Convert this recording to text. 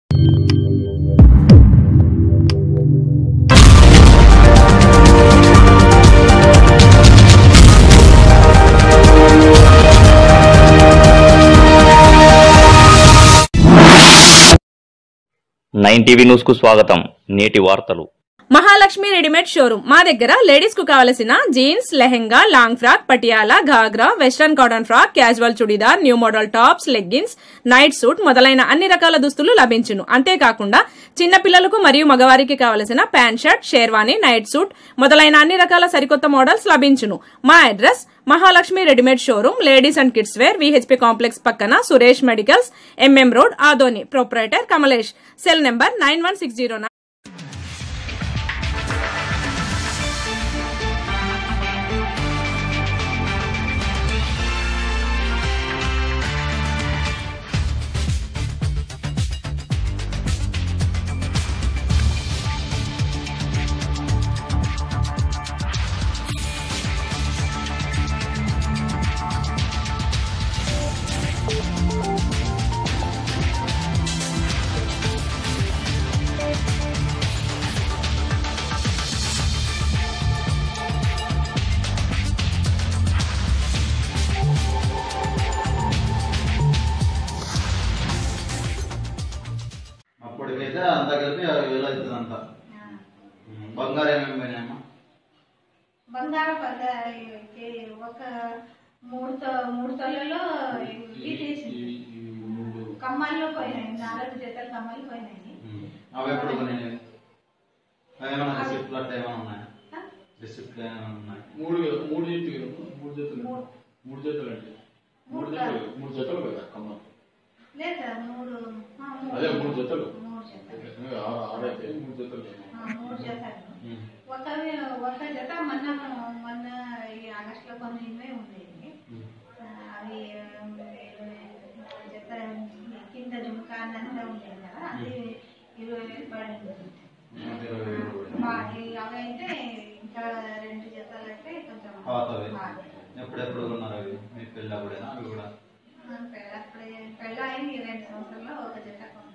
Nine TV news కు స్వాగతం నేటి వార్తలు మహాలక్ష్మి రెడీమేడ్ షోరూమ్ మా దగ్గర లేడీస్ కు కావలసిన jeans lehenga long frock Patiala ghagra western cotton frock casual churidar new model tops leggings night suit మొదలైన అన్ని రకాల దుస్తులు లభించును అంతేకాకుండా చిన్న పిల్లలకు మరియు మగవారికి కావలసిన pant shirt sherwani night suit మొదలైన అన్ని రకాల సరికొత్త మోడల్స్ లభించును మా address Mahalakshmi readymade showroom ladies and kids wear VHP complex పక్కన Suresh medicals MM road Adoni proprietor Kamlesh cell number nine one six zero అప్పటికైతే అంతా కలిపి యాభై వేలు అవుతుంది అంత బంగారం ఏమేమి పోయినాయమ్మా బంగారం పద ఒక మూడు తొ- మూడు తొలలో ఇవి తీసింది కమ్మల్లో పోయినాయి నాలుగు జతలు కమ్మలు పోయినాయి అవి ఎప్పుడు కొనేవి అవి ఏమైనా రిసిప్ట్లు అట్లా ఏమైనా ఉన్నాయా రిసిప్ట్లు ఏమైనా ఉన్నాయి మూడు వేలు మూడు జతలు మూడు జతలు మూడు జతలు అంటే మూడు జతలు మూడు జతలు కదా కమ్మ లేదా మూడు ఆ, మూడు. అదే మూడు జతలు మూడు జతలు ఆరు ఆరు అయితే మూడు జతలు ఆ, మూడు జతలు ఒక ఒక జత మొన్న మొన్న ఈ ఆగస్టులో కొన్ని ఇవే ఉండేవి ఆ, అవి ఆ, జత కింద జుమ్కా అంతా ఉండేది కదా అది ఇరవై వేలు పడింది ఇరవై వేలు పోయినాయి. మా ఈ అవి అయితే ఇంకా రెండు జతలు అయితే కొంచెం పాతవి బాగా. ఎప్పుడెప్పుడు కొన్నారు అవి మీ పెళ్ళి అప్పుడేనా అవి కూడా ఆ, పెళ్ళప్పుడే పెళ్ళి అయింది రెండు సంవత్సరాల్లో ఒక జత కొన్నాను.